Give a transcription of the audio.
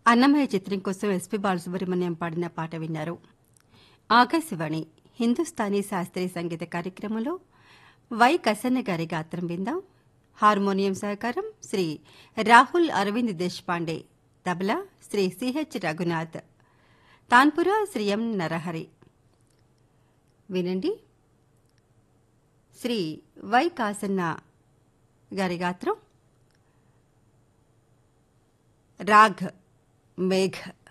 అన్నమయ్య చిత్రం కోసం ఎస్పి బాలసుబ్రహ్మణ్యం పాడిన పాట విన్నారు ఆకాశవాణి హిందుస్థానీ శాస్త్రీయ సంగీత కార్యక్రమంలో వై కసన్న గారి గాత్రం విందాం హార్మోనియం సహకారం శ్రీ రాహుల్ అరవింద్ దేశ్పాండే తబలా శ్రీ సిహెచ్ రఘునాథ్ తాన్పుర శ్రీ ఎం నరహరి వినండి శ్రీ వై కాసన్న గారి గాత్రం రాఘ్ మేఘ్